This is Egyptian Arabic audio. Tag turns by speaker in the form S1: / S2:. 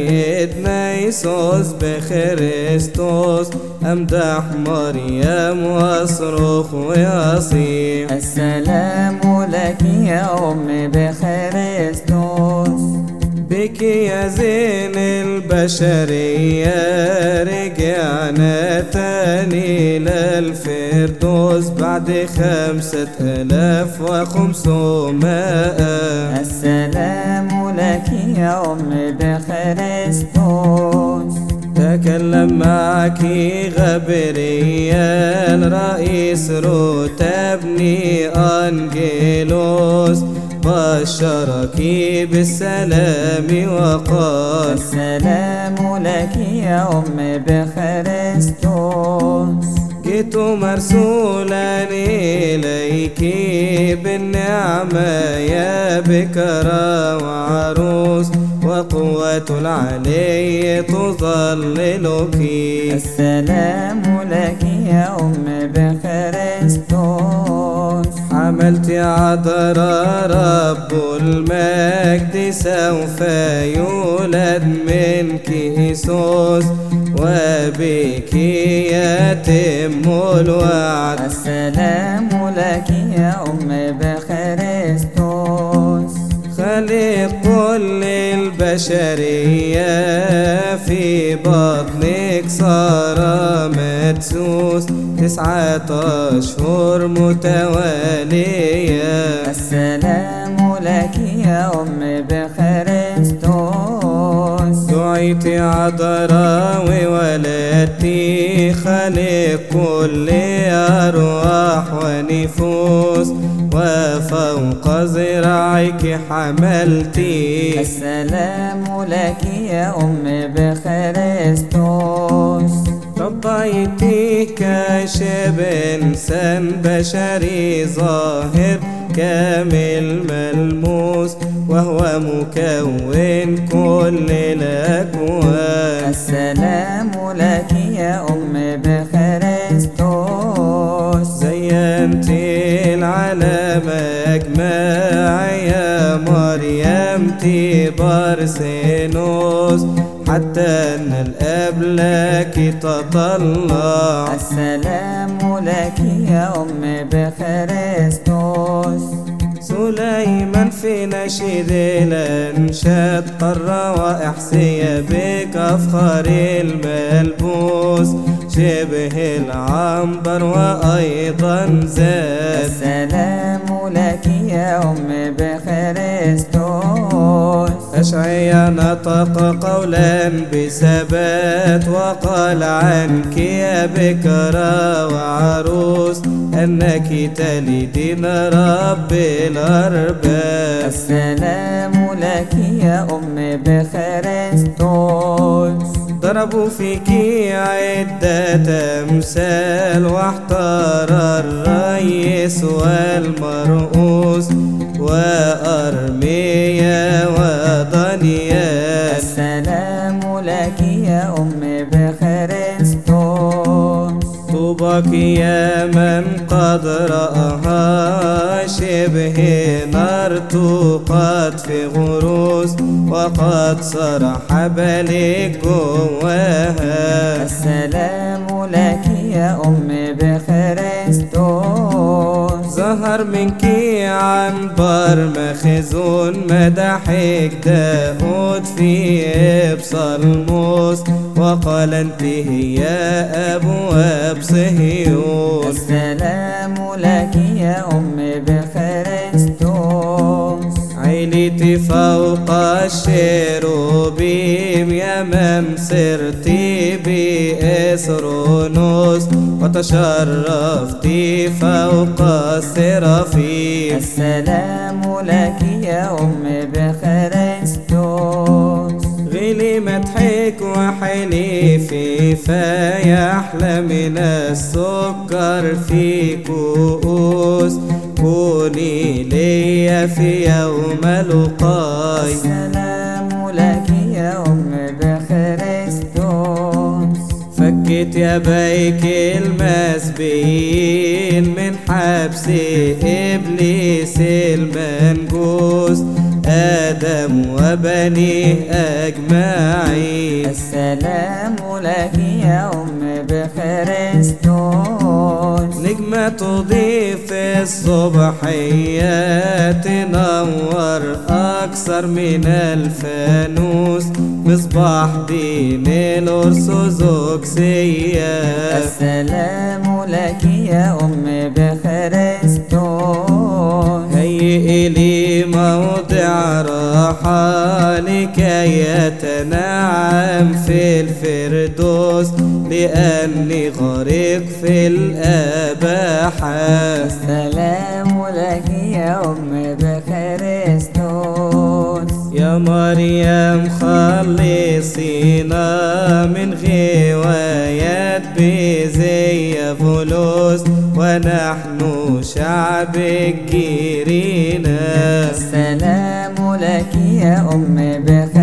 S1: سيدنا يسوس بخريستوس أمدح مريم واصرخ ويصيح
S2: السلام لك يا أم بخريستوس
S1: بك يا زين البشرية رجعنا تاني للفردوس بعد خمسة آلاف وخمسمائة
S2: السلام لك يا أم بخريستوس
S1: تكلم معك غبريال رئيس رتبني أنجيلوس بشرك بالسلام وقال
S2: السلام لك يا أم بخريستوس
S1: جئت مرسولا إليك بالنعمة يا بكرة وعروس وقوة العلي تظللك
S2: السلام لك يا أم بخريستوس
S1: عملت عذراء رب المجد سوف يولد منك إيسوس وبك يتم الوعد
S2: السلام لك يا أم بخريستوس
S1: خلق كل البشرية في بطنك صار مدسوس تسعة أشهر متوالية
S2: السلام لك يا أم بخريستوس
S1: دعيت عذراء وولدتي خلق كل أرواح ونفوس وفوق ذراعك حملتي
S2: السلام لك يا أم بخريستوس
S1: ربيتي كشب إنسان بشري ظاهر كامل ملموس وهو مكون كل الأكوان
S2: السلام لك يا أم بخريستوس
S1: زينت العالم أجمع يا مريم تبرسينوس حتى أن الأب لك تطلع
S2: السلام لك يا أم بخريستوس
S1: سليمان في نشيد الأنشاد قرى وإحسي بك أفخر الملبوس شبه العنبر وأيضا زاد
S2: السلام لك يا أم بخريستوس
S1: أشعيا نطق قولا بثبات وقال عنك يا بكرة وعروس أنك تلدين رب الأرباب
S2: السلام لك يا أم بخريستوس
S1: ضربوا فيك عدة أمثال واحتار الرئيس والمرؤوس وأرميا ودانيال
S2: السلام لك يا أم بخريستوس
S1: طوبك يا من قد رآها شبه نار توقد في غروس وقد سرح بالك جواها
S2: السلام لك يا أم بخريستوس
S1: ظهر منك عنبر مخزون مدحك داود في بصلموس وقال انت هي أبواب صهيون
S2: السلام لك يا أم بخريستوس
S1: عيلتي فوق الشيروبيم يا من سرتي بإسرونوس وتشرفتي فوق السرافيم
S2: السلام لك يا أم بخريستوس
S1: غلي مدحك وحلي في فيحلى من السكر في كؤوس كوني ليا في يوم لقاي
S2: السلام لك يا أم بخريستوس
S1: فكت يا بيك المسبيين من حبس إبليس المنجوس آدم آدم وبنيه أجمعين
S2: السلام لك يا أم بخريستوس
S1: نجمة تضيف الصبحية تنور أكثر من الفانوس مصباح دين الأرثوذكسية
S2: السلام لك يا أم بخريستوس
S1: هيئ لي موضع راحة لكي يتنعم في الفردوس لأني غريق في الأباحة
S2: السلام لك يا أم بخريستوس
S1: يا مريم خلصينا من غوايات بزي فلوس ونحن شعبك جيرينا
S2: السلام لك يا أم بخريستوس